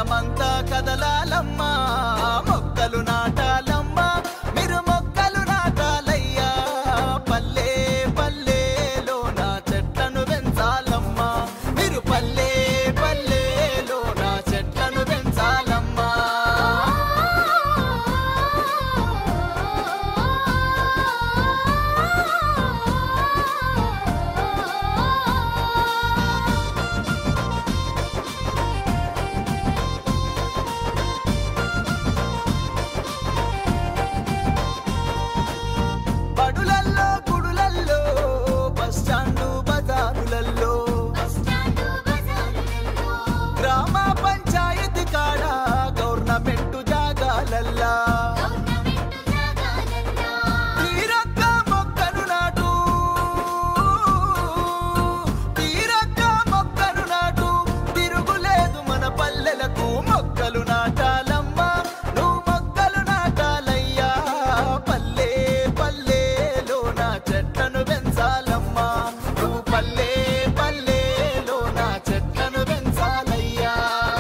దేశమంతా కదలాలమ్మా మొక్కలు నాటాలమ్మా మీరు మొక్కలు నాటాలయ్యా పల్లె పల్లెలో నా చెట్లను పెంచాలమ్మా మీరు పల్లె పల్లెలో నా చెట్లను పెంచాలమ్మా బడులల్లో గుడులల్లో బస్ స్టాండు బజారులల్లో గ్రామ పంచాయతీ కాడ గవర్నమెంట్ జాగాలల్లా తీరొక్క మొక్కను నాటు తీరొక్క మొక్కను నాటు తిరుగులేదు మన పల్లెలకు మొక్కలు నాటాలమ్మా నువ్వు మొక్కలు నాటాలయ్యా పల్లె పల్లెలో నా చెట్లను పెంచాలమ్మా నువ్వు పల్లె పల్లెలో నా చెట్లను పెంచాలయ్యా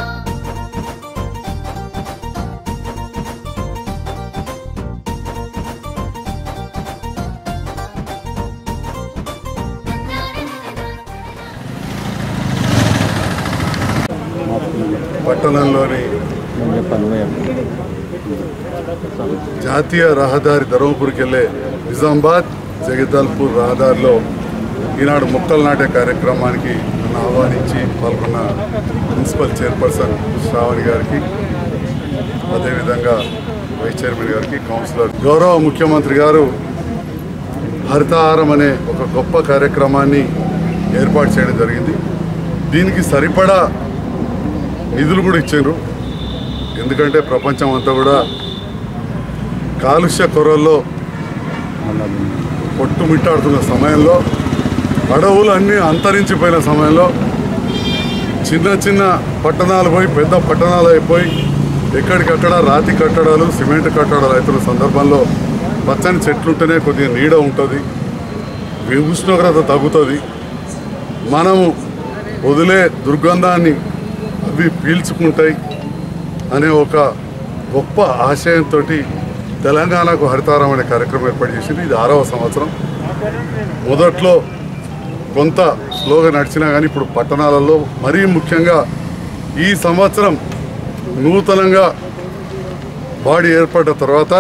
పట్టణంలోని జాతీయ రహదారి ధర్మపురికి వెళ్ళే నిజామాబాద్ జగదాల్పూర్ రహదారిలో ఈనాడు మొక్కలు నాటే కార్యక్రమానికి నన్ను ఆహ్వానించి పాల్గొన్న మున్సిపల్ చైర్పర్సన్ శ్రావణి గారికి అదేవిధంగా వైస్ చైర్మన్ గారికి కౌన్సిలర్ గౌరవ ముఖ్యమంత్రి గారు హరితహారం అనే ఒక గొప్ప కార్యక్రమాన్ని ఏర్పాటు చేయడం జరిగింది దీనికి సరిపడా నిధులు కూడా ఇచ్చారు ఎందుకంటే ప్రపంచం అంతా కూడా కాలుష్య కొరల్లో కొట్టుమిట్టాడుతున్న సమయంలో అడవులు అన్నీ అంతరించిపోయిన సమయంలో చిన్న చిన్న పట్టణాలు పోయి పెద్ద పట్టణాలు అయిపోయి ఎక్కడికక్కడ రాతి కట్టడాలు సిమెంట్ కట్టడాలు అవుతున్న సందర్భంలో పచ్చని చెట్లు ఉంటేనే కొద్దిగా నీడ ఉంటుంది ఉష్ణోగ్రత తగ్గుతుంది మనము వదిలే దుర్గంధాన్ని అవి పీల్చుకుంటాయి అనే ఒక గొప్ప ఆశయంతో తెలంగాణకు హరితారం అనే కార్యక్రమం ఏర్పాటు చేసింది ఇది ఆరవ సంవత్సరం మొదట్లో కొంత స్లోగా నడిచినా కానీ ఇప్పుడు పట్టణాలలో మరీ ముఖ్యంగా ఈ సంవత్సరం నూతనంగా బాడీ ఏర్పడ్డ తర్వాత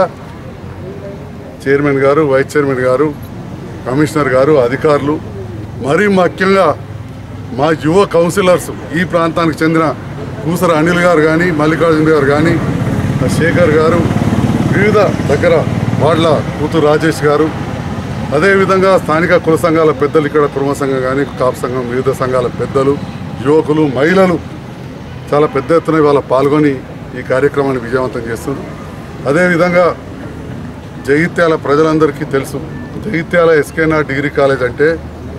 చైర్మన్ గారు వైస్ చైర్మన్ గారు కమిషనర్ గారు అధికారులు మరీ ముఖ్యంగా మా యువ కౌన్సిలర్స్ ఈ ప్రాంతానికి చెందిన కూసర అనిల్ గారు కానీ మల్లికార్జున గారు కానీ శేఖర్ గారు వివిధ దగ్గర వాళ్ళ కూతురు రాజేష్ గారు అదేవిధంగా స్థానిక కుల సంఘాల పెద్దలు ఇక్కడ కుర్మ సంఘం కానీ కాపు సంఘం వివిధ సంఘాల పెద్దలు యువకులు మహిళలు చాలా పెద్ద ఎత్తున ఇవాళ పాల్గొని ఈ కార్యక్రమాన్ని విజయవంతం చేస్తున్నారు అదేవిధంగా జగిత్యాల ప్రజలందరికీ తెలుసు జగిత్యాల ఎస్కేనా డిగ్రీ కాలేజ్ అంటే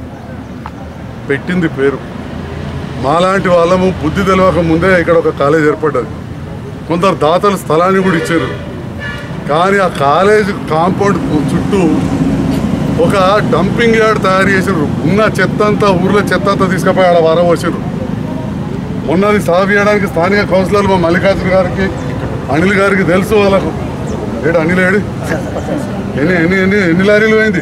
పెట్టింది పేరు మాలాంటి వాళ్ళము బుద్ధి తెలియక ముందే ఇక్కడ ఒక కాలేజ్ ఏర్పడ్డది కొందరు దాతలు స్థలాన్ని కూడా ఇచ్చారు కానీ ఆ కాలేజ్ కాంపౌండ్ చుట్టూ ఒక డంపింగ్ యార్డ్ తయారు చేసారు ఉన్న చెత్త అంతా ఊర్లో చెత్త అంతా తీసుకుపోయి ఆడ వారవచ్చారు మొన్నది సాగు చేయడానికి స్థానిక కౌన్సిలర్ మా మల్లికార్జున గారికి అనిల్ గారికి తెలుసు వాళ్ళకు ఏడు అనిల్ ఏడు ఎన్ని ఎన్ని ఎన్ని ఎన్ని లారీలు పోయింది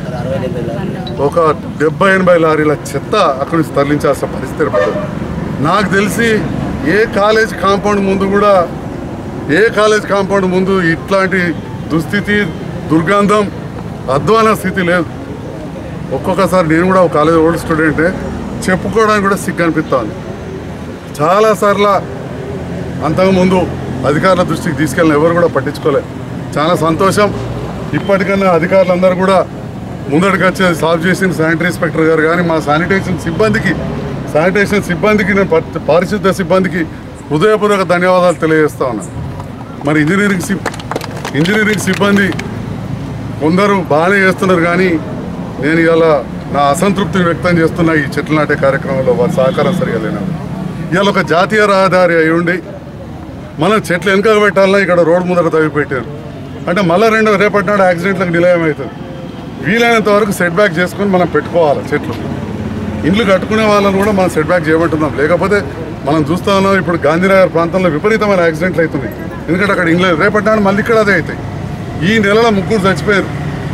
ఒక డెబ్బై ఎనభై లారీల చెత్త అక్కడి నుంచి తరలించాల్సిన పరిస్థితి ఏర్పడింది నాకు తెలిసి ఏ కాలేజ్ కాంపౌండ్ ముందు కూడా ఏ కాలేజ్ కాంపౌండ్ ముందు ఇట్లాంటి దుస్థితి దుర్గంధం అధ్వాన స్థితి లేదు ఒక్కొక్కసారి నేను కూడా ఒక కాలేజ్ ఓల్డ్ స్టూడెంటే చెప్పుకోవడానికి కూడా సిగ్గు అనిపిస్తుంది చాలాసార్లు అంతకుముందు అధికారుల దృష్టికి తీసుకెళ్ళిన ఎవరు కూడా పట్టించుకోలేదు చాలా సంతోషం ఇప్పటికన్నా అధికారులందరూ కూడా ముందడికి వచ్చి సాల్వ్ చేసిన శానిటరీ ఇన్స్పెక్టర్ గారు కానీ మా శానిటేషన్ సిబ్బందికి శానిటేషన్ సిబ్బందికి నేను పరి- పారిశుద్ధ సిబ్బందికి హృదయపూర్వక ధన్యవాదాలు తెలియజేస్తా ఉన్నాను మరి ఇంజనీరింగ్ సిబ్ ఇంజనీరింగ్ సిబ్బంది కొందరు బాగానే చేస్తున్నారు కానీ నేను ఇవాళ నా అసంతృప్తిని వ్యక్తం చేస్తున్న ఈ చెట్లు నాటే కార్యక్రమంలో వారి సహకారం సరిగా లేనది ఇవాళ ఒక జాతీయ రహదారి అయి ఉండి మనం చెట్లు వెనక పెట్టాలన్నా ఇక్కడ రోడ్డు ముందర తవ్వి పెట్టారు అంటే మళ్ళీ రెండు రేపటి నాడు యాక్సిడెంట్లకు నిలయం అవుతుంది వీలైనంత వరకు సెట్ బ్యాక్ చేసుకొని మనం పెట్టుకోవాలి చెట్లు ఇండ్లు కట్టుకునే వాళ్ళని కూడా మనం సెట్ బ్యాక్ చేయమంటున్నాం లేకపోతే మనం చూస్తా ఉన్నాం ఇప్పుడు గాంధీనగర్ ప్రాంతంలో విపరీతమైన యాక్సిడెంట్లు అవుతున్నాయి ఎందుకంటే అక్కడ ఇంగ్లాండ్ రేపటి నాడు మళ్ళీ ఇక్కడ అదే అవుతాయి ఈ నెలలో ముగ్గురు చచ్చిపోయారు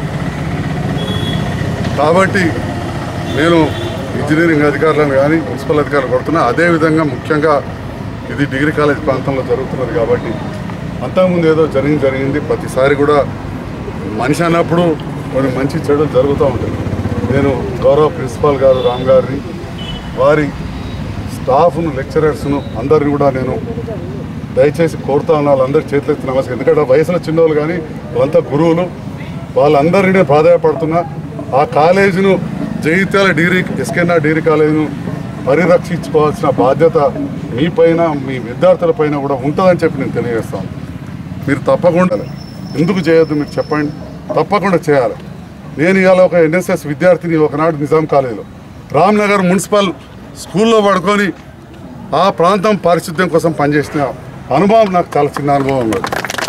కాబట్టి నేను ఇంజనీరింగ్ అధికారులను కానీ మున్సిపల్ అధికారులు కొడుతున్నా అదేవిధంగా ముఖ్యంగా ఇది డిగ్రీ కాలేజ్ ప్రాంతంలో జరుగుతున్నది కాబట్టి అంతకుముందు ఏదో జరిగింది జరిగింది ప్రతిసారి కూడా మనిషి అన్నప్పుడు కొన్ని మంచి చెడులు జరుగుతూ ఉంటాయి నేను గౌరవ ప్రిన్సిపాల్ గారు రామ్ గారిని వారి స్టాఫ్ను లెక్చరర్స్ను అందరిని కూడా నేను దయచేసి కోరుతా ఉన్న వాళ్ళందరి చేతులు ఎత్తి నమస్కారం ఎందుకంటే వయసులో చిన్నవాళ్ళు కానీ వాళ్ళంతా గురువులు వాళ్ళందరినీ నేను ప్రాధాయపడుతున్నా ఆ కాలేజీను జగిత్యాల డిగ్రీ ఎస్కెన్ఆర్ డిగ్రీ కాలేజీను పరిరక్షించుకోవాల్సిన బాధ్యత మీ పైన మీ విద్యార్థుల పైన కూడా ఉంటుందని చెప్పి నేను తెలియజేస్తాను మీరు తప్పకుండా ఎందుకు చేయొద్దు మీరు చెప్పండి తప్పకుండా చేయాలి నేను ఇవాళ ఒక ఎన్ఎస్ఎస్ విద్యార్థిని ఒకనాడు నిజాం కాలేజీలో రామ్నగర్ మున్సిపల్ స్కూల్లో పడుకొని ఆ ప్రాంతం పారిశుద్ధ్యం కోసం పనిచేసిన అనుభవం నాకు చాలా చిన్న అనుభవం ఉన్నది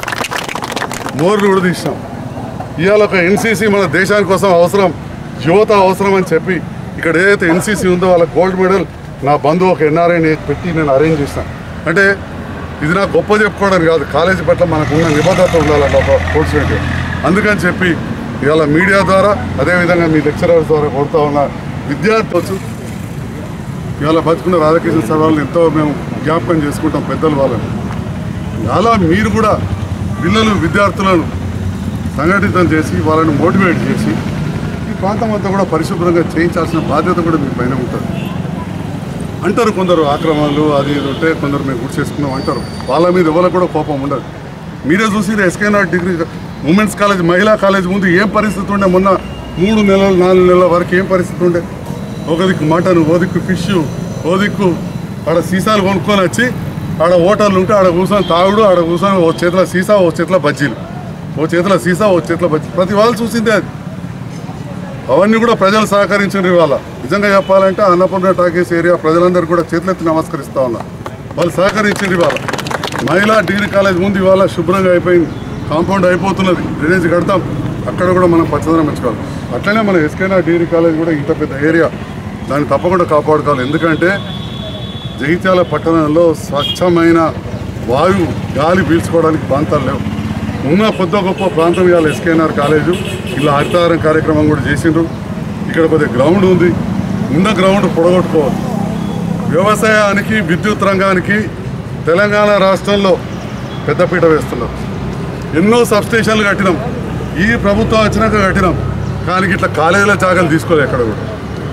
మోర్లు కూడా తీసినాం ఇవాళ ఒక ఎన్సీసీ మన దేశాని కోసం అవసరం యువత అవసరం అని చెప్పి ఇక్కడ ఏదైతే ఎన్సీసీ ఉందో వాళ్ళ గోల్డ్ మెడల్ నా బంధువు ఒక ఎన్ఆర్ఐని పెట్టి నేను అరేంజ్ చేశాను అంటే ఇది నాకు గొప్ప చెప్పుకోవడానికి కాదు కాలేజీ పట్ల మనకు ఉన్న నిబద్ధత ఉండాలన్న ఒక కోర్సు అందుకని చెప్పి ఇవాళ మీడియా ద్వారా అదేవిధంగా మీ లెక్చరర్స్ ద్వారా కొడుతూ ఉన్న విద్యార్థులు ఇవాళ బతుకున్న రాధాకృష్ణ సార్ వాళ్ళని ఎంతో మేము జ్ఞాపకం చేసుకుంటాం పెద్దలు వాళ్ళని అలా మీరు కూడా పిల్లలు విద్యార్థులను సంఘటితం చేసి వాళ్ళని మోటివేట్ చేసి ఈ ప్రాంతం అంతా కూడా పరిశుభ్రంగా చేయించాల్సిన బాధ్యత కూడా మీ పైన ఉంటుంది అంటారు కొందరు ఆక్రమణలు అది ఇది ఉంటే కొందరు మేము గుర్తు చేసుకున్నాం అంటారు వాళ్ళ మీద ఎవరికి కూడా కోపం ఉండదు మీరే చూసి ఎస్కేనార్ డిగ్రీ ఉమెన్స్ కాలేజ్ మహిళా కాలేజ్ ముందు ఏం పరిస్థితి ఉండే మొన్న మూడు నెలలు నాలుగు నెలల వరకు ఏం పరిస్థితి ఉండే ఒక దిక్కు మటన్ ఓ దిక్కు ఫిష్ ఓ దిక్కు ఆడ సీసాలు కొనుక్కొని వచ్చి ఆడ హోటళ్ళు ఉంటే ఆడ కూర్చొని తాగుడు ఆడ కూర్చొని ఓ చేతిలో సీసా ఓ చేతిలో బజ్జీలు ఓ చేతిలో సీసా ఓ చేతిలో బజ్జీ ప్రతి వాళ్ళు చూసిందే అది అవన్నీ కూడా ప్రజలు సహకరించారు ఇవాళ నిజంగా చెప్పాలంటే అన్నపూర్ణ టాకీస్ ఏరియా ప్రజలందరూ కూడా చేతులెత్తి నమస్కరిస్తా ఉన్నారు వాళ్ళు సహకరించారు ఇవాళ మహిళా డిగ్రీ కాలేజ్ ముందు ఇవాళ శుభ్రంగా అయిపోయింది కాంపౌండ్ అయిపోతున్నది డ్రైనేజ్ కడతాం అక్కడ కూడా మనం పచ్చదనం పెంచుకోవాలి అట్లనే మన ఎస్కేనా డిగ్రీ కాలేజ్ కూడా ఇంత పెద్ద ఏరియా దాన్ని తప్పకుండా కాపాడుకోవాలి ఎందుకంటే జగిత్యాల పట్టణంలో స్వచ్ఛమైన వాయువు గాలి పీల్చుకోవడానికి ప్రాంతాలు లేవు ఉన్న కొద్ది గొప్ప ప్రాంతం ఇవాళ ఎస్కేఎన్ఆర్ కాలేజు ఇలా హరితహారం కార్యక్రమం కూడా చేసిండ్రు ఇక్కడ కొద్దిగా గ్రౌండ్ ఉంది ఉన్న గ్రౌండ్ పొడగొట్టుకోవాలి వ్యవసాయానికి విద్యుత్ రంగానికి తెలంగాణ రాష్ట్రంలో పెద్దపీట వేస్తున్నారు ఎన్నో సబ్స్టేషన్లు కట్టినాం ఈ ప్రభుత్వం వచ్చినాక కట్టినాం కానీ ఇట్లా కాలేజీల జాగాలు తీసుకోలేదు ఎక్కడ కూడా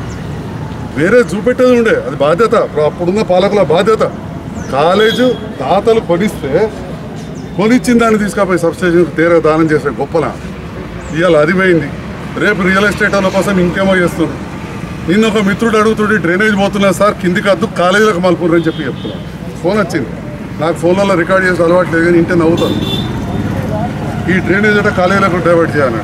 వేరే చూపెట్టేది ఉండే అది బాధ్యత అప్పుడు అప్పుడున్న పాలకుల బాధ్యత కాలేజు తాతలు కొనిస్తే కొనిచ్చిన దాన్ని తీసుకుపోయి సబ్స్టేషన్ తీర దానం చేసే గొప్పన ఇవాళ అది పోయింది రేపు రియల్ ఎస్టేట్ వాళ్ళ కోసం ఇంకేమో చేస్తున్నారు నిన్న ఒక మిత్రుడు అడుగుతుంటే డ్రైనేజ్ పోతున్నా సార్ కిందికి అద్దు కాలేజీలకు మలుపురు అని చెప్పి చెప్తున్నాను ఫోన్ వచ్చింది నాకు ఫోన్లలో రికార్డ్ చేసి అలవాటు లేదు కానీ ఇంటే నవ్వుతాను ఈ డ్రైనేజ్ అంటే కాలేజీలకు డైవర్ట్ చేయాలన్నట్టు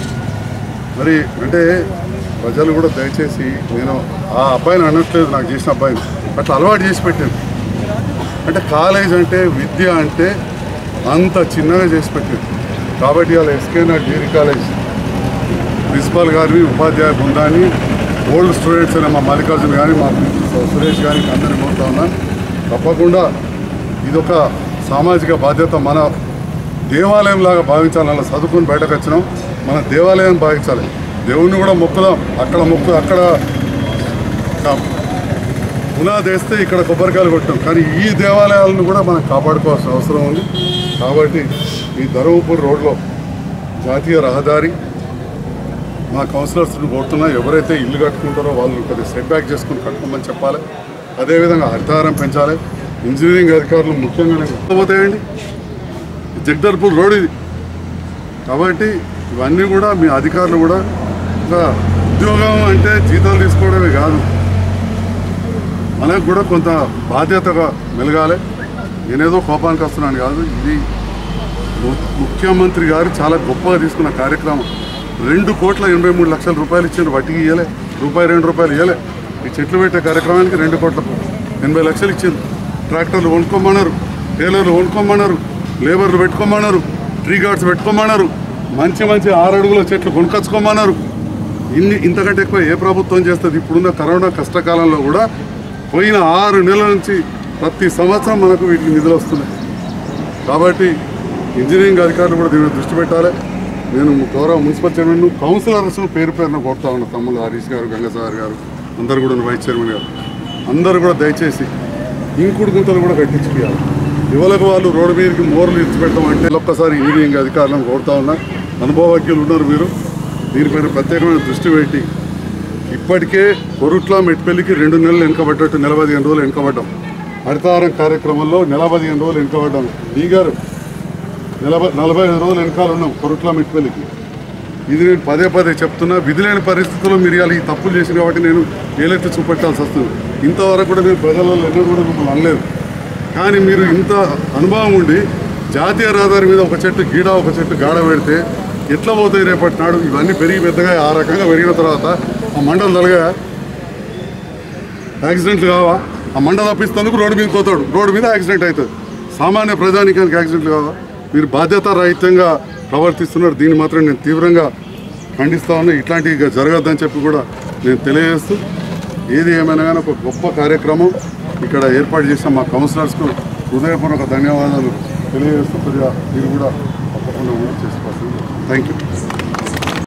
మరి అంటే ప్రజలు కూడా దయచేసి నేను ఆ అబ్బాయిని అనట్లేదు నాకు చేసిన అబ్బాయిని అట్లా అలవాటు చేసి పెట్టాను అంటే కాలేజ్ అంటే విద్య అంటే అంత చిన్నగా చేసి పెట్టాను కాబట్టి వాళ్ళ ఎస్కేనా డిగ్రీ కాలేజ్ ప్రిన్సిపాల్ గారిని ఉపాధ్యాయ బృందాన్ని ఓల్డ్ స్టూడెంట్స్ అయిన మా మల్లికార్జున కానీ మా సురేష్ కానీ అందరినీ కోరుతా ఉన్నాను తప్పకుండా ఇదొక సామాజిక బాధ్యత మన దేవాలయం లాగా భావించాలి అలా చదువుకుని బయటకు వచ్చినాం మన దేవాలయం భావించాలి దేవుణ్ణి కూడా మొక్కుదాం అక్కడ మొక్కు అక్కడ కా- పునాది వేస్తే ఇక్కడ కొబ్బరికాయలు కొట్టాం కానీ ఈ దేవాలయాలను కూడా మనం కాపాడుకోవాల్సిన అవసరం ఉంది కాబట్టి ఈ ధర్మపూర్ రోడ్లో జాతీయ రహదారి మా కౌన్సిలర్స్ని కోరుతున్నా ఎవరైతే ఇల్లు కట్టుకుంటారో వాళ్ళు కొద్దిగా సెట్ బ్యాక్ చేసుకుని కట్టుకోమని చెప్పాలి అదేవిధంగా హరితహారం పెంచాలి ఇంజనీరింగ్ అధికారులు ముఖ్యంగా పోతాయండి జగదర్పూర్ రోడ్ ఇది కాబట్టి ఇవన్నీ కూడా మీ అధికారులు కూడా ఒక ఉద్యోగం అంటే జీతాలు తీసుకోవడమే కాదు మనకు కూడా కొంత బాధ్యతగా మెలగాలి నేనేదో కోపానికి వస్తున్నాను కాదు ఇది ము- ముఖ్యమంత్రి గారు చాలా గొప్పగా తీసుకున్న కార్యక్రమం రెండు కోట్ల ఎనభై మూడు లక్షల రూపాయలు ఇచ్చారు వడ్డీకి ఇవ్వలే రూపాయి రెండు రూపాయలు ఇవ్వలే ఈ చెట్లు పెట్టే కార్యక్రమానికి రెండు కోట్ల ఎనభై లక్షలు ఇచ్చారు ట్రాక్టర్లు కొనుక్కోమన్నారు టైలర్లు కొనుక్కోమన్నారు లేబర్లు పెట్టుకోమన్నారు ట్రీ గార్డ్స్ పెట్టుకోమన్నారు మంచి మంచి ఆరు అడుగుల చెట్లు కొనుకొచ్చుకోమన్నారు ఇన్ని ఇంతకంటే ఎక్కువ ఏ ప్రభుత్వం చేస్తుంది ఇప్పుడున్న కరోనా కష్టకాలంలో కూడా పోయిన ఆరు నెలల నుంచి ప్రతి సంవత్సరం మనకు వీటికి నిధులు వస్తున్నాయి కాబట్టి ఇంజనీరింగ్ అధికారులు కూడా దీని మీద దృష్టి పెట్టాలి నేను గౌరవ మున్సిపల్ చైర్మన్ కౌన్సిలర్స్ పేరు పేరున కొడతా ఉన్నా తమ్ముళ్ళు హరీష్ గారు గంగసాగర్ గారు అందరు కూడా వైస్ చైర్మన్ గారు అందరూ కూడా దయచేసి ఇంకుడు గుంతలు కూడా కట్టించుకోవాలి యువలకు వాళ్ళు రోడ్డు మీదకి మోర్లు ఇచ్చిపెట్టడం అంటే ఒక్కసారి ఇంజనీరింగ్ అధికారులను కోరుతా ఉన్నా అనుభవజ్ఞులు ఉన్నారు మీరు దీనిపైన ప్రత్యేకమైన దృష్టి పెట్టి ఇప్పటికే కొరుట్ల మెట్పల్లికి రెండు నెలలు వెనుకబడ్డట్టు నెల పదిహేను రోజులు వెనుకబడ్డాం హరితారం కార్యక్రమంలో నెల పదిహేను రోజులు వెనుకబడ్డాం ఈ గారు నలభై నలభై ఐదు రోజులు వెనకాల ఉన్నాం కొరుట్ల మెట్పల్లికి ఇది నేను పదే పదే చెప్తున్నా విధి లేని పరిస్థితుల్లో మీరు ఇవాళ ఈ తప్పులు చేసిన కాబట్టి నేను ఏలెత్తి చూపెట్టాల్సి వస్తుంది ఇంతవరకు కూడా మీరు ప్రజలలో ఎన్నడూ కూడా మిమ్మల్ని అనలేదు కానీ మీరు ఇంత అనుభవం ఉండి జాతీయ రహదారి మీద ఒక చెట్టు గీడ ఒక చెట్టు గాడ పెడితే ఎట్లా పోతాయి రేపటి నాడు ఇవన్నీ పెరిగి పెద్దగా ఆ రకంగా పెరిగిన తర్వాత ఆ మండలు తొలగా యాక్సిడెంట్లు కావా ఆ మండ తప్పిస్తేందుకు రోడ్డు మీద పోతాడు రోడ్డు మీద యాక్సిడెంట్ అవుతుంది సామాన్య ప్రజానికానికి యాక్సిడెంట్లు కావా మీరు బాధ్యత రహితంగా ప్రవర్తిస్తున్నారు దీన్ని మాత్రం నేను తీవ్రంగా ఖండిస్తా ఉన్నా ఇట్లాంటివి ఇక జరగద్దని చెప్పి కూడా నేను తెలియజేస్తూ ఏది ఏమైనా కానీ ఒక గొప్ప కార్యక్రమం ఇక్కడ ఏర్పాటు చేసిన మా కౌన్సిలర్స్కు హృదయపూర్వక ధన్యవాదాలు తెలియజేస్తూ కొద్దిగా మీరు కూడా తప్పకుండా చేసుకోవాలి థ్యాంక్ యూ